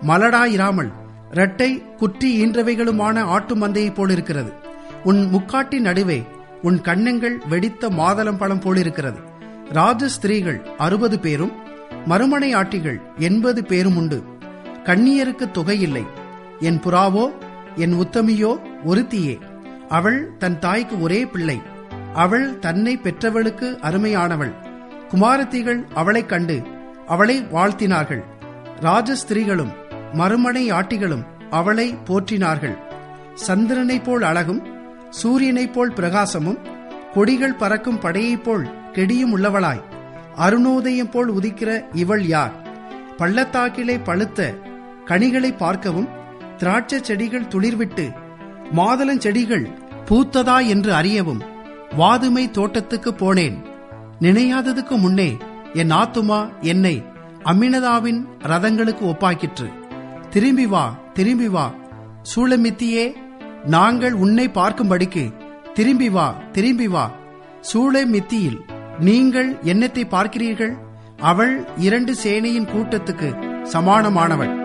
மலடாயிராமல் இரட்டை குற்றி ஈன்றவைகளுமான ஆட்டு மந்தையைப் போலிருக்கிறது உன் முக்காட்டின் நடுவே உன் கண்ணங்கள் வெடித்த மாதளம் பழம் போலிருக்கிறது ராஜ ஸ்திரீகள் அறுபது பேரும் மறுமனை ஆட்டிகள் எண்பது பேரும் உண்டு கண்ணியருக்கு தொகையில்லை என் புறாவோ என் உத்தமியோ ஒருத்தியே அவள் தன் தாய்க்கு ஒரே பிள்ளை அவள் தன்னை பெற்றவளுக்கு அருமையானவள் குமாரத்திகள் அவளைக் கண்டு அவளை வாழ்த்தினார்கள் ராஜஸ்திரீகளும் மறுமனை ஆட்டிகளும் அவளை போற்றினார்கள் சந்திரனைப் போல் அழகும் சூரியனைப் போல் பிரகாசமும் கொடிகள் பறக்கும் படையைப் போல் கெடியும் உள்ளவளாய் அருணோதயம் போல் உதிக்கிற இவள் யார் பள்ளத்தாக்கிலே பழுத்த கனிகளை பார்க்கவும் திராட்சை செடிகள் துளிர்விட்டு மாதுளஞ்செடிகள் பூத்ததா என்று அறியவும் வாதுமை தோட்டத்துக்கு போனேன் நினையாததுக்கு முன்னே என் ஆத்துமா என்னை அம்மினதாவின் ரதங்களுக்கு ஒப்பாக்கிற்று திரும்பி வா திரும்பி வா சூளமித்தியே நாங்கள் உன்னை பார்க்கும்படிக்கு திரும்பி வா திரும்பி வா சூளமித்தியில் நீங்கள் என்னத்தை பார்க்கிறீர்கள் அவள் இரண்டு சேனையின் கூட்டத்துக்கு சமானமானவள்